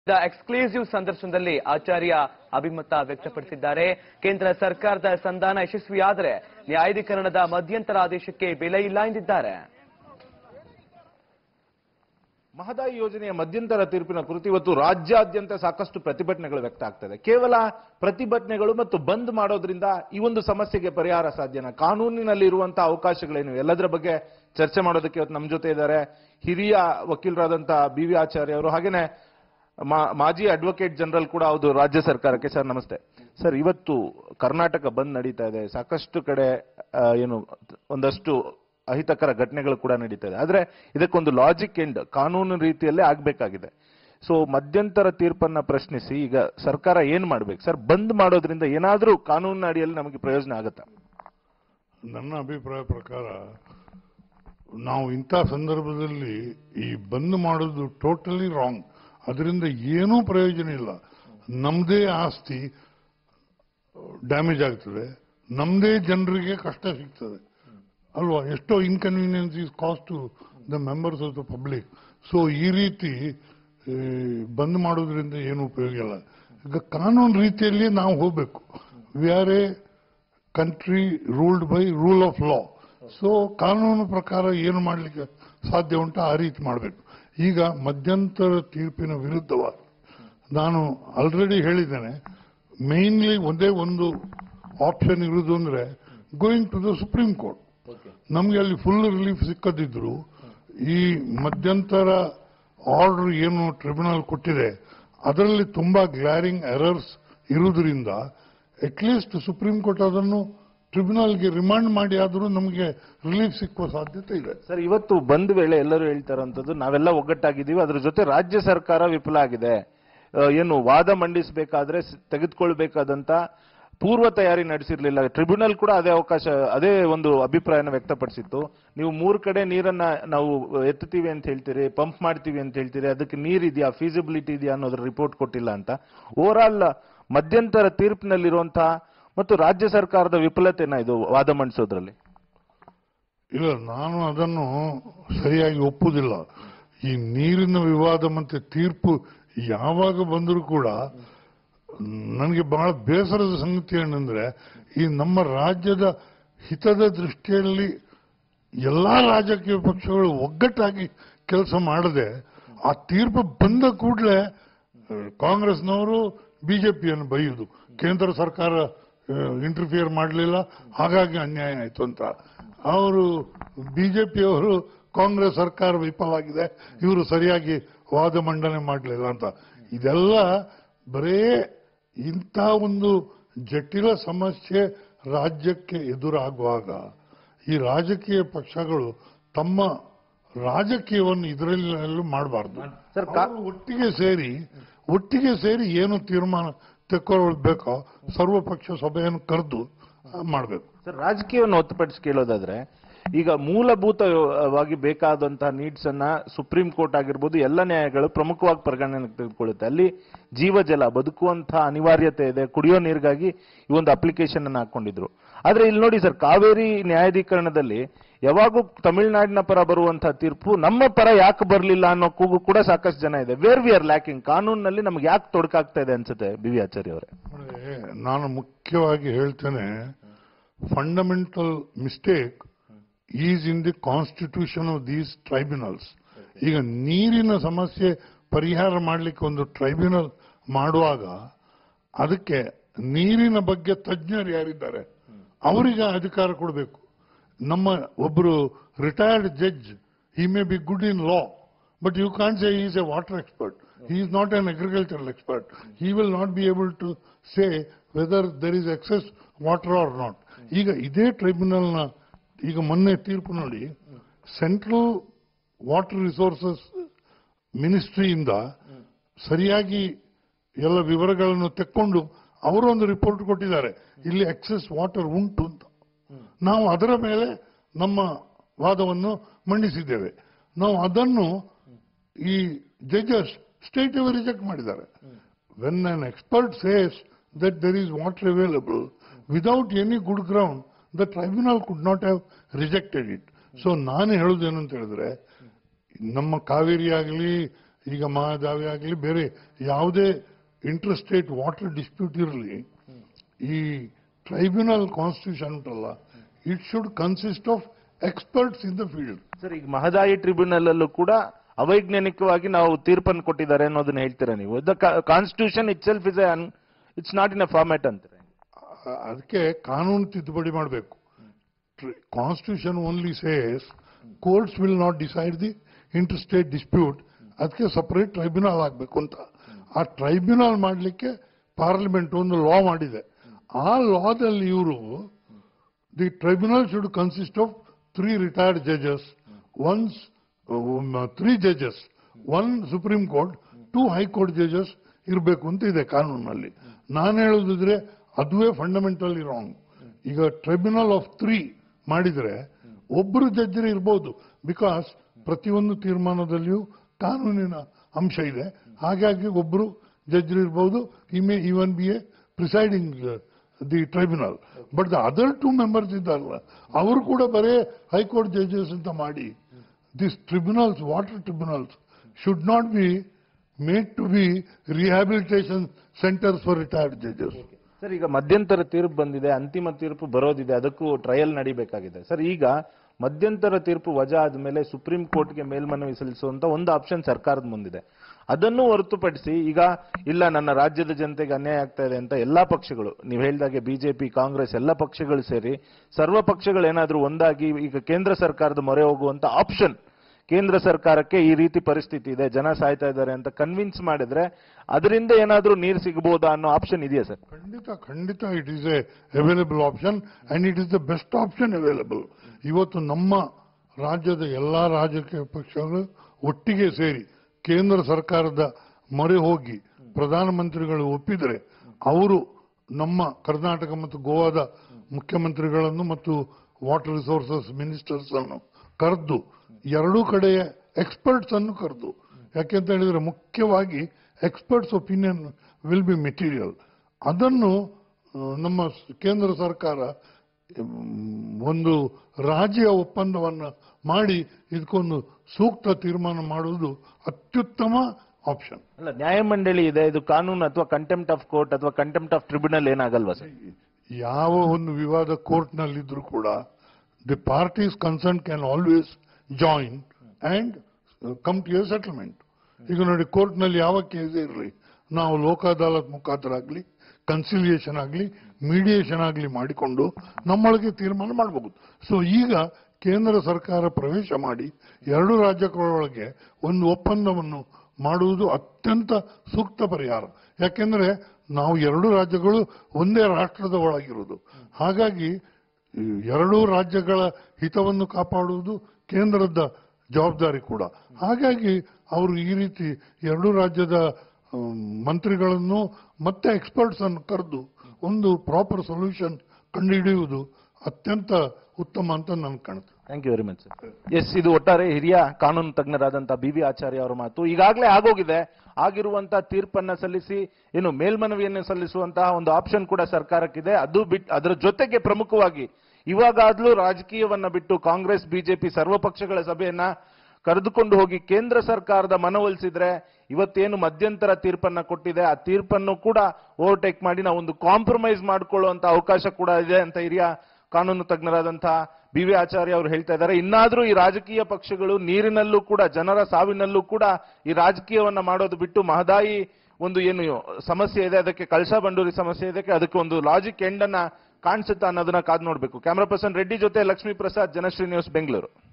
Exclusive ಸಂದರ್ಶನದಲ್ಲಿ ಆಚಾರ್ಯ ಅಭಿಮತ ವ್ಯಕ್ತಪಡಿಸಿದ್ದಾರೆ ಕೇಂದ್ರ ಸರ್ಕಾರದ ಸಂಧಾನ ಯಶಸ್ವಿಯಾದರೆ ನ್ಯಾಯಾಧೀಕರಣದ ಮಧ್ಯಂತರ ಆದೇಶಕ್ಕೆ ಬೆಲೆ ಇಲ್ಲ ಎಂದಿದ್ದಾರೆ ಮಹದಾಯಿ ಯೋಜನೆಯ ಮಧ್ಯಂತರ ತೀರ್ಪಿನ ಕುರಿತು ಇವತ್ತು ರಾಜ್ಯಾದ್ಯಂತ ಸಾಕಷ್ಟು ಪ್ರತಿಭಟನೆಗಳು ವ್ಯಕ್ತ ಆಗ್ತದೆ ಕೇವಲ ಪ್ರತಿಭಟನೆಗಳು ಮತ್ತು ಬಂದ್ ಮಾಡೋದ್ರಿಂದ ಈ ಒಂದು ಸಮಸ್ಯೆಗೆ ಪರಿಹಾರ ಸಾಧ್ಯನಾ ಕಾನೂನಿನಲ್ಲಿ ಇರುವಂತಹ ಅವಕಾಶಗಳೇನು ಎಲ್ಲದರ ಬಗ್ಗೆ ಚರ್ಚೆ ಮಾಡೋದಕ್ಕೆ ಇವತ್ತು ನಮ್ಮ ಜೊತೆ ಇದ್ದಾರೆ ಹಿರಿಯ ವಕೀಲರಾದಂತಹ ಬಿ ವಿ ಆಚಾರ್ಯ ಅವರು ಹಾಗೇನೆ ಮಾ- ಮಾಜಿ ಅಡ್ವೊಕೇಟ್ ಜನರಲ್ ಕೂಡ ಹೌದು ರಾಜ್ಯ ಸರ್ಕಾರಕ್ಕೆ ಸರ್ ನಮಸ್ತೆ ಸರ್ ಇವತ್ತು ಕರ್ನಾಟಕ ಬಂದ್ ನಡೀತಾ ಇದೆ ಸಾಕಷ್ಟು ಕಡೆ ಆ, ಏನು ಒಂದಷ್ಟು ಅಹಿತಕರ ಘಟನೆಗಳು ಕೂಡ ನಡೀತಾ ಇದೆ ಆದ್ರೆ ಇದಕ್ಕೊಂದು ಲಾಜಿಕ್ ಎಂಡ್ ಕಾನೂನು ರೀತಿಯಲ್ಲೇ ಆಗ್ಬೇಕಾಗಿದೆ ಸೊ ಮಧ್ಯಂತರ ತೀರ್ಪನ್ನ ಪ್ರಶ್ನಿಸಿ ಈಗ ಸರ್ಕಾರ ಏನ್ ಮಾಡ್ಬೇಕು ಸರ್ ಬಂದ್ ಮಾಡೋದ್ರಿಂದ ಏನಾದ್ರೂ ಕಾನೂನಿನ ಅಡಿಯಲ್ಲಿ ನಮಗೆ ಪ್ರಯೋಜನ ಆಗುತ್ತಾ ನನ್ನ ಅಭಿಪ್ರಾಯ ಪ್ರಕಾರ ನಾವು ಇಂಥ ಸಂದರ್ಭದಲ್ಲಿ ಈ ಬಂದ್ ಮಾಡೋದು ಟೋಟಲಿ ರಾಂಗ್ ಅದರಿಂದ ಏನೂ ಪ್ರಯೋಜನ ಇಲ್ಲ ನಮ್ಮದೇ ಆಸ್ತಿ ಡ್ಯಾಮೇಜ್ ಆಗ್ತದೆ ನಮ್ಮದೇ ಜನರಿಗೆ ಕಷ್ಟ ಸಿಗ್ತದೆ ಅಲ್ವಾ ಎಷ್ಟೋ inconvenience is caused to the members of the public so ಈ ರೀತಿ ಈ, ಬಂದ್ ಮಾಡೋದ್ರಿಂದ ಏನು ಉಪಯೋಗ ಇಲ್ಲ ಈಗ ಕಾನೂನು ರೀತಿಯಲ್ಲಿ ನಾವು ಹೋಗಬೇಕು we are a country ruled by rule of law so ಕಾನೂನು ಪ್ರಕಾರ ಏನು ಮಾಡಲಿಕ್ಕೆ ಸಾಧ್ಯ ಉಂಟು ಆ ರೀತಿ ಮಾಡಬೇಕು ಈಗ ಮಧ್ಯಂತರ ತೀರ್ಪಿನ ವಿರುದ್ಧವಾಗಿ ನಾನು ಆಲ್ರೆಡಿ ಹೇಳಿದ್ದೇನೆ ಮೇನ್ಲಿ ಒಂದೇ ಒಂದು ಆಪ್ಷನ್ ಇರುವುದು ಅಂದ್ರೆ going to the supreme court ನಮಗೆ ಅಲ್ಲಿ ಫುಲ್ ರಿಲೀಫ್ ಸಿಕ್ಕದಿದ್ರು ಈ ಮಧ್ಯಂತರ ಆರ್ಡರ್ ಏನು ಟ್ರಿಬ್ಯುನಲ್ ಕೊಟ್ಟಿದೆ ಅದರಲ್ಲಿ ತುಂಬಾ ಗ್ಲಾರಿಂಗ್ ಎರರ್ಸ್ ಇರುವುದರಿಂದ ಅಟ್ಲೀಸ್ಟ್ ಸುಪ್ರೀಂ ಕೋರ್ಟ್ ಅದನ್ನು ಟ್ರಿಬ್ಯುನಲ್ಗೆ ರಿಮಾಂಡ್ ಮಾಡಿ ಆದರೂ ನಮಗೆ ರಿಲೀಫ್ ಸಿಕ್ಕುವ ಸಾಧ್ಯತೆ ಇದೆ ಸರ್ ಇವತ್ತು ಬಂದ್ ವೇಳೆ ಎಲ್ಲರೂ ಹೇಳ್ತಾರಂತದ್ದು ನಾವೆಲ್ಲ ಒಗ್ಗಟ್ಟಾಗಿದ್ದೀವಿ ಅದ್ರ ಜೊತೆ ರಾಜ್ಯ ಸರ್ಕಾರ ವಿಫಲ ಆಗಿದೆ ಆ, ಏನು ವಾದ ಮಂಡಿಸಬೇಕಾದ್ರೆ ಸ್- ತೆಗೆದುಕೊಳ್ಬೇಕಾದಂತ ಪೂರ್ವ ತಯಾರಿ ನಡೆಸಿರ್ಲಿಲ್ಲ ಟ್ರಿಬ್ಯುನಲ್ ಕೂಡ ಅದೇ ಅವಕಾಶ ಅದೇ ಒಂದು ಅಭಿಪ್ರಾಯನ ವ್ಯಕ್ತಪಡಿಸಿತ್ತು ನೀವು ಮೂರ್ ಕಡೆ ನೀರನ್ನ ನಾವು ಎತ್ತುತ್ತೀವಿ ಅಂತ ಹೇಳ್ತೀರಿ ಪಂಪ್ ಮಾಡ್ತೀವಿ ಅಂತ ಹೇಳ್ತೀರಿ ಅದಕ್ಕೆ ನೀರಿದೆಯಾ ಫೀಸಿಬಿಲಿಟಿ ಇದೆಯಾ ಅನ್ನೋದ್ರ ರಿಪೋರ್ಟ್ ಕೊಟ್ಟಿಲ್ಲ ಅಂತ ಓವರ್ ಆಲ್ ಮಧ್ಯಂತರ ತೀರ್ಪಿನಲ್ಲಿರುವಂತಹ ಮತ್ತು ರಾಜ್ಯ ಸರ್ಕಾರದ ವಿಫಲತೆನ ಇದು ವಾದ ಮಂಡಿಸೋದ್ರಲ್ಲಿ ಇಲ್ಲ ನಾನು ಅದನ್ನು ಸರಿಯಾಗಿ ಒಪ್ಪುವುದಿಲ್ಲ ಈ ನೀರಿನ ವಿವಾದ ಮತ್ತೆ ತೀರ್ಪು ಯಾವಾಗ ಬಂದರೂ ಕೂಡ ನನಗೆ ಬಹಳ ಬೇಸರದ ಸಂಗತಿ ಏನಂದ್ರೆ ಈ ನಮ್ಮ ರಾಜ್ಯದ ಹಿತದ ದೃಷ್ಟಿಯಲ್ಲಿ ಎಲ್ಲಾ ರಾಜಕೀಯ ಪಕ್ಷಗಳು ಒಗ್ಗಟ್ಟಾಗಿ ಕೆಲಸ ಮಾಡದೆ ಆ ತೀರ್ಪು ಬಂದ ಕೂಡಲೇ ಕಾಂಗ್ರೆಸ್ನವರು ಬಿಜೆಪಿಯನ್ನು ಬೈಯುವುದು ಕೇಂದ್ರ ಸರ್ಕಾರ ಇಂಟರ್ಫಿಯರ್ ಮಾಡಲಿಲ್ಲ ಹಾಗಾಗಿ ಅನ್ಯಾಯ ಆಯಿತು ಅಂತ ಅವರು ಬಿಜೆಪಿಯವರು ಕಾಂಗ್ರೆಸ್ ಸರ್ಕಾರ ವಿಫಲವಾಗಿದೆ ಇವರು ಸರಿಯಾಗಿ ವಾದ ಮಂಡನೆ ಮಾಡಲಿಲ್ಲ ಅಂತ ಇದೆಲ್ಲ ಬರೇ ಇಂಥ ಒಂದು ಜಟಿಲ ಸಮಸ್ಯೆ ರಾಜ್ಯಕ್ಕೆ ಎದುರಾಗುವಾಗ ಈ ರಾಜಕೀಯ ಪಕ್ಷಗಳು ತಮ್ಮ ರಾಜಕೀಯವನ್ನು ಇದರಲ್ಲೂ ಮಾಡಬಾರ್ದು ಸರ್, ಕಾ- ಅವರು ಒಟ್ಟಿಗೆ ಸೇರಿ ಒಟ್ಟಿಗೆ ಸೇರಿ ಏನು ತೀರ್ಮಾನ ತೆಕ್ಕೊಳ್ಬೇಕೋ ಸರ್ವಪಕ್ಷ ಸಭೆಯನ್ನು ಕರೆದು ಮಾಡಬೇಕು ಸರ್ ರಾಜಕೀಯವನ್ನು ಹೊತ್ತುಪಡಿಸಿ ಕೇಳೋದಾದ್ರೆ ಈಗ ಮೂಲಭೂತವಾಗಿ ಬೇಕಾದಂತಹ ನೀಡ್ಸ್ ಅನ್ನ ಸುಪ್ರೀಂ ಕೋರ್ಟ್ ಆಗಿರ್ಬೋದು ಎಲ್ಲ ನ್ಯಾಯಗಳು ಪ್ರಮುಖವಾಗಿ ಪರಿಗಣನೆಗೆ ತೆಗೆದುಕೊಳ್ಳುತ್ತೆ ಅಲ್ಲಿ ಜೀವಜಲ ಬದುಕುವಂತಹ ಅನಿವಾರ್ಯತೆ ಇದೆ ಕುಡಿಯೋ ನೀರಿಗಾಗಿ ಈ ಒಂದು ಅಪ್ಲಿಕೇಶನ್ ಅನ್ನು ಹಾಕೊಂಡಿದ್ರು ಆದ್ರೆ ಇಲ್ಲಿ ನೋಡಿ ಸರ್ ಕಾವೇರಿ ನ್ಯಾಯಾಧೀಕರಣದಲ್ಲಿ ಯಾವಾಗೂ ತಮಿಳುನಾಡಿನ ಪರ ಬರುವಂತಹ ತೀರ್ಪು ನಮ್ಮ ಪರ ಯಾಕೆ ಬರಲಿಲ್ಲ ಅನ್ನೋ ಕೂಗು ಕೂಡ ಸಾಕಷ್ಟು ಜನ ಇದೆ ವೇರ್ ವಿ ಆರ್ ಲ್ಯಾಕಿಂಗ್ ಕಾನೂನಿನಲ್ಲಿ ನಮ್ಗೆ ಯಾಕೆ ತೊಡಕಾಗ್ತಾ ಇದೆ ಅನ್ಸುತ್ತೆ ಬಿ ವಿ ಆಚಾರ್ಯ ಅವರೇ ನೋಡಿ, ನಾನು ಮುಖ್ಯವಾಗಿ ಹೇಳ್ತೇನೆ fundamental mistake is in the constitution of these tribunals ಈಗ ನೀರಿನ ಸಮಸ್ಯೆ ಪರಿಹಾರ ಮಾಡಲಿಕ್ಕೆ ಒಂದು ಟ್ರೈಬ್ಯುನಲ್ ಮಾಡುವಾಗ ಅದಕ್ಕೆ ನೀರಿನ ಬಗ್ಗೆ ತಜ್ಞರು ಯಾರಿದ್ದಾರೆ ಅವರಿಗೆ ಅಧಿಕಾರ ಕೊಡಬೇಕು ನಮ್ಮ ಒಬ್ಬರು retired judge he may be good in law but you can't say is a water expert he is not an agricultural expert. He will not be able to say whether there is excess water or not. ಈಗ ಇದೇ ಟ್ರೈಬ್ಯುನಲ್ನ ಈಗ ಮೊನ್ನೆ ತೀರ್ಪು ನೋಡಿ central water resources ಮಿನಿಸ್ಟ್ರಿಯಿಂದ ಸರಿಯಾಗಿ ಎಲ್ಲ ವಿವರಗಳನ್ನು ತೆಕ್ಕೊಂಡು ಅವರೊಂದು ರಿಪೋರ್ಟ್ ಕೊಟ್ಟಿದ್ದಾರೆ ಇಲ್ಲಿ ಎಕ್ಸೆಸ್ ವಾಟರ್ ಉಂಟು ಅಂತ ನಾವು ಅದರ ಮೇಲೆ ನಮ್ಮ ವಾದವನ್ನು ಮಂಡಿಸಿದ್ದೇವೆ ನಾವು ಅದನ್ನು ಈ ಜಡ್ಜಸ್ ಸ್ಟೇಟ್ ರಿಜೆಕ್ಟ್ ಮಾಡಿದ್ದಾರೆ when an expert says that there is water available without any good ground the tribunal could not have rejected it so ನಾನು ಹೇಳುವುದೇನು ಅಂತ ಹೇಳಿದ್ರೆ ನಮ್ಮ ಕಾವೇರಿ ಆಗಲಿ ಈಗ ಮಹಾದಾವಿ ಆಗಲಿ ಬೇರೆ ಯಾವುದೇ ಇಂಟರ್ ಸ್ಟೇಟ್ ವಾಟರ್ ಡಿಸ್ಪ್ಯೂಟ್ ಇರಲಿ ಈ ಟ್ರೈಬ್ಯುನಲ್ ಕಾನ್ಸ್ಟಿಟ್ಯೂಷನ್ ಉಂಟಲ್ಲ it should consist of experts in the field sir ಈಗ ಮಹದಾಯಿ ಟ್ರಿಬ್ಯುನಲ್ ಅಲ್ಲೂ ಕೂಡ ಅವೈಜ್ಞಾನಿಕವಾಗಿ ನಾವು ತೀರ್ಪನ್ನು ಕೊಟ್ಟಿದ್ದಾರೆ ಅನ್ನೋದನ್ನ ಹೇಳ್ತೀರಾ ನೀವು the constitution itself is it's not in a format ಅಂತಾರೆ ಅದಕ್ಕೆ ಕಾನೂನು ತಿದ್ದುಪಡಿ ಮಾಡಬೇಕು constitution only says courts will not decide the inter state dispute ಅದಕ್ಕೆ ಸಪರೇಟ್ ಟ್ರೈಬ್ಯುನಲ್ ಆಗಬೇಕು ಅಂತ ಆ ಟ್ರೈಬ್ಯುನಲ್ ಮಾಡಲಿಕ್ಕೆ ಪಾರ್ಲಿಮೆಂಟ್ ಒಂದು ಲಾ ಮಾಡಿದೆ ಆ ಲಾದಲ್ಲಿ ಇವರು the tribunal should consist of three retired judges once three judges one supreme court two high court judges ಇರಬೇಕು ಅಂತ ಇದೆ ಕಾನೂನಲ್ಲಿ ನಾನು ಹೇಳೋದಿದ್ರೆ ಅದುವೇ ಫಂಡಮೆಂಟಲಿ ರಾಂಗ್ ಈಗ ಟ್ರೈಬ್ಯುನಲ್ ಆಫ್ ತ್ರೀ ಮಾಡಿದ್ರೆ ಒಬ್ಬರು ಜಡ್ಜರು ಇರ್ಬೋದು ಬಿಕಾಸ್ ಪ್ರತಿಯೊಂದು ತೀರ್ಮಾನದಲ್ಲಿಯೂ ಕಾನೂನಿನ ಅಂಶ ಇದೆ ಹಾಗಾಗಿ ಒಬ್ಬರು ಜಡ್ಜರು ಇರ್ಬೋದು ಈ may even be a presiding the tribunal but the other two members ಇದ್ದಾರಲ್ಲ ಅವರು ಕೂಡ ಬರೇ ಹೈಕೋರ್ಟ್ ಜಡ್ಜಸ್ ಅಂತ ಮಾಡಿ this tribunals water tribunals should not be made to be rehabilitation centres for retired judges sir ಈಗ ಮಧ್ಯಂತರ ತೀರ್ಪು ಬಂದಿದೆ ಅಂತಿಮ ತೀರ್ಪು ಬರೋದಿದೆ ಅದಕ್ಕೂ ಟ್ರಯಲ್ ನಡಿಬೇಕಾಗಿದೆ ಸರ್ ಈಗ ಮಧ್ಯಂತರ ತೀರ್ಪು ವಜಾ ಆದ್ಮೇಲೆ ಸುಪ್ರೀಂ ಕೋರ್ಟ್ಗೆ ಮೇಲ್ಮನವಿ ಸಲ್ಲಿಸುವಂತ ಒಂದು ಆಪ್ಷನ್ ಸರ್ಕಾರದ ಮುಂದಿದೆ ಅದನ್ನು ಹೊರತುಪಡಿಸಿ ಈಗ ಇಲ್ಲ ನನ್ನ ರಾಜ್ಯದ ಜನತೆಗೆ ಅನ್ಯಾಯ ಆಗ್ತಾ ಇದೆ ಅಂತ ಎಲ್ಲಾ ಪಕ್ಷಗಳು ನೀವು ಹೇಳಿದಾಗೆ ಬಿಜೆಪಿ ಕಾಂಗ್ರೆಸ್ ಎಲ್ಲ ಪಕ್ಷಗಳು ಸೇರಿ ಸರ್ವ ಪಕ್ಷಗಳು ಏನಾದ್ರೂ ಒಂದಾಗಿ ಈಗ ಕೇಂದ್ರ ಸರ್ಕಾರದ ಮೊರೆ ಹೋಗುವಂತ ಆಪ್ಷನ್ ಕೇಂದ್ರ ಸರ್ಕಾರಕ್ಕೆ ಈ ರೀತಿ ಪರಿಸ್ಥಿತಿ ಇದೆ ಜನ ಸಾಯ್ತಾ ಇದ್ದಾರೆ ಅಂತ ಕನ್ವಿನ್ಸ್ ಮಾಡಿದ್ರೆ ಅದರಿಂದ ಏನಾದ್ರೂ ನೀರು ಸಿಗಬಹುದಾ ಅನ್ನೋ ಆಪ್ಷನ್ ಇದೆಯಾ ಸರ್ ಖಂಡಿತ ಖಂಡಿತ it is a available option and it is the best option available ಇವತ್ತು ನಮ್ಮ ರಾಜ್ಯದ ಎಲ್ಲಾ ರಾಜಕೀಯ ಪಕ್ಷಗಳು ಒಟ್ಟಿಗೆ ಸೇರಿ ಕೇಂದ್ರ ಸರ್ಕಾರದ ಮೊರೆ ಹೋಗಿ ಪ್ರಧಾನಮಂತ್ರಿಗಳು ಒಪ್ಪಿದರೆ ಅವರು ನಮ್ಮ ಕರ್ನಾಟಕ ಮತ್ತು ಗೋವಾದ ಮುಖ್ಯಮಂತ್ರಿಗಳನ್ನು ಮತ್ತು ವಾಟರ್ ರಿಸೋರ್ಸಸ್ ಮಿನಿಸ್ಟರ್ಸ್ ಅನ್ನು ಕರೆದು ಎರಡೂ ಕಡೆಯ ಎಕ್ಸ್ಪರ್ಟ್ಸ್ ಅನ್ನು ಕರೆದು ಯಾಕೆಂತ ಹೇಳಿದ್ರೆ ಮುಖ್ಯವಾಗಿ experts opinion will be material ಅದನ್ನು ಆ, ನಮ್ಮ ಸ್- ಕೇಂದ್ರ ಸರ್ಕಾರ ಮ್, ಒಂದು ರಾಜ್ಯ ಒಪ್ಪಂದವನ್ನು ಮಾಡಿ ಇದಕ್ಕೊಂದು ಸೂಕ್ತ ತೀರ್ಮಾನ ಮಾಡುವುದು ಅತ್ಯುತ್ತಮ ಆಪ್ಷನ್ ಅಲ್ಲ ನ್ಯಾಯಮಂಡಳಿ ಇದೆ ಇದು ಕಾನೂನು ಅಥವಾ ಕಂಟೆಂಪ್ಟ್ ಆಫ್ ಕೋರ್ಟ್ ಅಥವಾ ಕಂಟೆಂಪ್ಟ್ ಆಫ್ ಟ್ರಿಬ್ಯುನಲ್ ಏನಾಗಲ್ವಾ ಸರ್ ಯಾವ ಒಂದು ವಿವಾದ ಕೋರ್ಟ್ನಲ್ಲಿದ್ರೂ ಕೂಡ the parties concern can always join and come to a settlement ಈಗ ನೋಡಿ ಕೋರ್ಟ್ನಲ್ಲಿ ಯಾವ ಕೇಸ್ ಇರಲಿ ನಾವು ಲೋಕ ಅದಾಲತ್ ಮುಖಾಂತರ ಆಗಲಿ ಕನ್ಸಿಲಿಯೇಷನ್ ಆಗಲಿ ಮೀಡಿಯೇಷನ್ ಆಗಲಿ ಮಾಡಿಕೊಂಡು ನಮ್ಮೊಳಗೆ ತೀರ್ಮಾನ ಮಾಡಬಹುದು ಸೊ ಈಗ ಕೇಂದ್ರ ಸರ್ಕಾರ ಪ್ರವೇಶ ಮಾಡಿ ಎರಡು ರಾಜ್ಯಗಳೊಳಗೆ ಒಂದು ಒಪ್ಪಂದವನ್ನು ಮಾಡುವುದು ಅತ್ಯಂತ ಸೂಕ್ತ ಪರಿಹಾರ ಯಾಕೆಂದ್ರೆ ನಾವು ಎರಡು ರಾಜ್ಯಗಳು ಒಂದೇ ರಾಷ್ಟ್ರದ ಒಳಗಿರುವುದು ಹಾಗಾಗಿ ಈ ಎರಡೂ ರಾಜ್ಯಗಳ ಹಿತವನ್ನು ಕಾಪಾಡುವುದು ಕೇಂದ್ರದ ಜವಾಬ್ದಾರಿ ಕೂಡ ಹಾಗಾಗಿ ಅವರು ಈ ರೀತಿ ಎರಡೂ ರಾಜ್ಯದ ಅಮ್, ಮಂತ್ರಿಗಳನ್ನು ಮತ್ತೆ ಎಕ್ಸ್ಪರ್ಟ್ಸ್ ಅನ್ನು ಕರೆದು ಒಂದು ಪ್ರಾಪರ್ ಸೊಲ್ಯೂಷನ್ ಕಂಡುಹಿಡಿಯುವುದು ಅತ್ಯಂತ ಉತ್ತಮ ಅಂತ ನನ್ಗೆ ಕಾಣುತ್ತೆ thank you very much sir yes ಇದು ಒಟ್ಟಾರೆ ಹಿರಿಯ ಕಾನೂನು ತಜ್ಞರಾದಂತಹ ಬಿ ವಿ ಆಚಾರ್ಯ ಅವರ ಮಾತು ಈಗಾಗಲೇ ಆಗೋಗಿದೆ ಆಗಿರುವಂತಹ ತೀರ್ಪನ್ನ ಸಲ್ಲಿಸಿ ಏನು ಮೇಲ್ಮನವಿಯನ್ನು ಸಲ್ಲಿಸುವಂತಹ ಒಂದು ಆಪ್ಷನ್ ಕೂಡ ಸರ್ಕಾರಕ್ಕಿದೆ ಅದು ಬಿಟ್ ಅದರ ಜೊತೆಗೆ ಪ್ರಮುಖವಾಗಿ ಇವಾಗಾದ್ಲೂ ರಾಜಕೀಯವನ್ನ ಬಿಟ್ಟು ಕಾಂಗ್ರೆಸ್ ಬಿಜೆಪಿ ಸರ್ವ ಪಕ್ಷಗಳ ಸಭೆಯನ್ನ ಕರೆದುಕೊಂಡು ಹೋಗಿ ಕೇಂದ್ರ ಸರ್ಕಾರದ ಮನವೊಲಿಸಿದ್ರೆ ಇವತ್ತೇನು ಮಧ್ಯಂತರ ತೀರ್ಪನ್ನ ಕೊಟ್ಟಿದೆ ಆ ತೀರ್ಪನ್ನು ಕೂಡ ಓವರ್ಟೇಕ್ ಮಾಡಿ ನಾವು ಒಂದು ಕಾಂಪ್ರಮೈಸ್ ಮಾಡಿಕೊಳ್ಳುವಂತ ಅವಕಾಶ ಕೂಡ ಇದೆ ಅಂತ ಹಿರಿಯ ಕಾನೂನು ತಜ್ಞರಾದಂತಹ ಬಿ ವಿ ಆಚಾರ್ಯ ಅವರು ಹೇಳ್ತಾ ಇದ್ದಾರೆ ಇನ್ನಾದ್ರೂ ಈ ರಾಜಕೀಯ ಪಕ್ಷಗಳು ನೀರಿನಲ್ಲೂ ಕೂಡ ಜನರ ಸಾವಿನಲ್ಲೂ ಕೂಡ ಈ ರಾಜಕೀಯವನ್ನ ಮಾಡೋದು ಬಿಟ್ಟು ಮಹದಾಯಿ ಒಂದು ಏನು ಸಮಸ್ಯೆ ಇದೆ ಅದಕ್ಕೆ ಕಳಸಾ ಬಂಡೂರಿ ಸಮಸ್ಯೆ ಇದಕ್ಕೆ ಅದಕ್ಕೆ ಒಂದು ಲಾಜಿಕ್ ಎಂಡ್ ಅನ್ನ ಕಾಣಿಸುತ್ತಾ ಅನ್ನೋದನ್ನ ಕಾದು ನೋಡಬೇಕು ಕ್ಯಾಮರಾ ಪರ್ಸನ್ ರೆಡ್ಡಿ ಜೊತೆ ಲಕ್ಷ್ಮೀ ಪ್ರಸಾದ್ ಜನಶ್ರೀ ನ್ಯೂಸ್ ಬೆಂಗಳೂರು